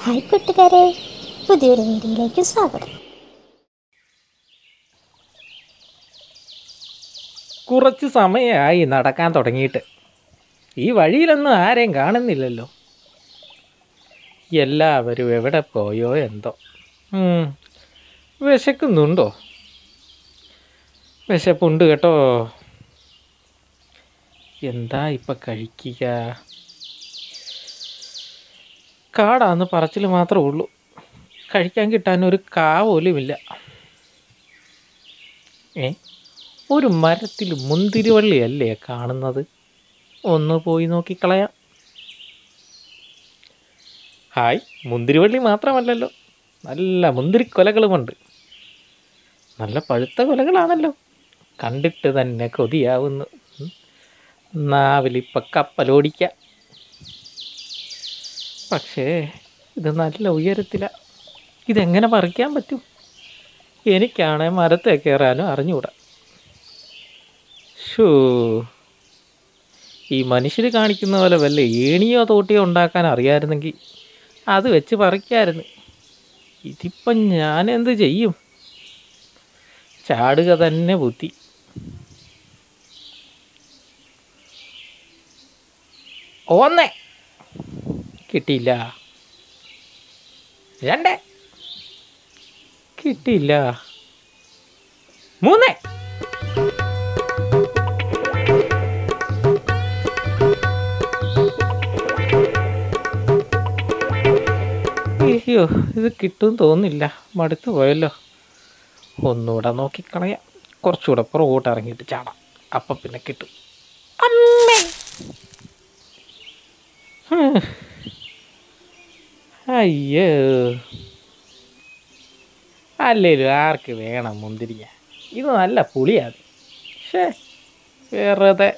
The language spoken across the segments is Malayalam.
ഹായ് കൂട്ടുകാരെ പുതിയൊരു വീഡിയോയിലേക്ക് സ്വാഗതം കുറച്ച് സമയമായി നടക്കാൻ തുടങ്ങിയിട്ട് ഈ വഴിയിലൊന്നും ആരെയും കാണുന്നില്ലല്ലോ എല്ലാവരും എവിടെ പോയോ എന്തോ ഉം, വിശക്കുന്നുണ്ടോ വിശപ്പുണ്ട് കേട്ടോ എന്താ ഇപ്പം കഴിക്കുക കാടാന്ന് പറച്ചിൽ മാത്രമേ ഉള്ളൂ കഴിക്കാൻ കിട്ടാൻ ഒരു കാ പോലുമില്ല ഏ ഒരു മരത്തിൽ മുന്തിരിവള്ളിയല്ലേ കാണുന്നത് ഒന്ന് പോയി നോക്കിക്കളയാം ഹായ് മുന്തിരിവള്ളി മാത്രമല്ലല്ലോ നല്ല മുന്തിരിക്കൊലകളുമുണ്ട് നല്ല പഴുത്ത കൊലകളാണല്ലോ കണ്ടിട്ട് തന്നെ കൊതിയാവുന്നു ഉം. നാവിലിപ്പം കപ്പലോടിക്കാം പക്ഷേ ഇത് നല്ല ഉയരത്തിലാണ് ഇതെങ്ങനെ പറിക്കാൻ പറ്റും എനിക്കാണെ മരത്തെ കയറാനും അറിഞ്ഞുകൂടാ ഷൂ ഈ മനുഷ്യർ കാണിക്കുന്ന പോലെ വല്ല ഏണിയോ തോട്ടിയോ ഉണ്ടാക്കാൻ അറിയാമായിരുന്നെങ്കിൽ അത് വെച്ച് പറിക്കായിരുന്നു ഇതിപ്പം ഞാൻ എന്ത് ചെയ്യും ചാടുക തന്നെ ബുദ്ധി ഒന്ന് കിട്ടിയില്ല രണ്ട് കിട്ടിയില്ല മൂന്ന് അയ്യോ ഇത് കിട്ടും തോന്നില്ല മടുത്തു പോയല്ലോ ഒന്നുകൂടെ നോക്കിക്കളയാം കുറച്ചുകൂടെ പുറകോട്ട് ഇറങ്ങിയിട്ട് ചാടാം അപ്പം പിന്നെ കിട്ടും അമ്മേ ഹ്. അയ്യോ അല്ലേലും ആർക്ക് വേണം മുന്തിരിങ്ങ ഇത് നല്ല പുളിയാണ് ഷേ വെറുതെ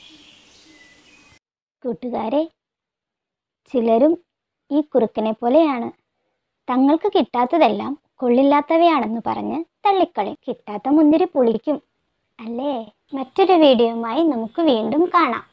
കൂട്ടുകാരെ ചിലരും ഈ കുറുക്കനെ പോലെയാണ് തങ്ങൾക്ക് കിട്ടാത്തതെല്ലാം കൊള്ളില്ലാത്തവയാണെന്ന് പറഞ്ഞ് തള്ളിക്കളി കിട്ടാത്ത മുന്തിരി പുളിക്കും അല്ലേ മറ്റൊരു വീഡിയോയുമായി നമുക്ക് വീണ്ടും കാണാം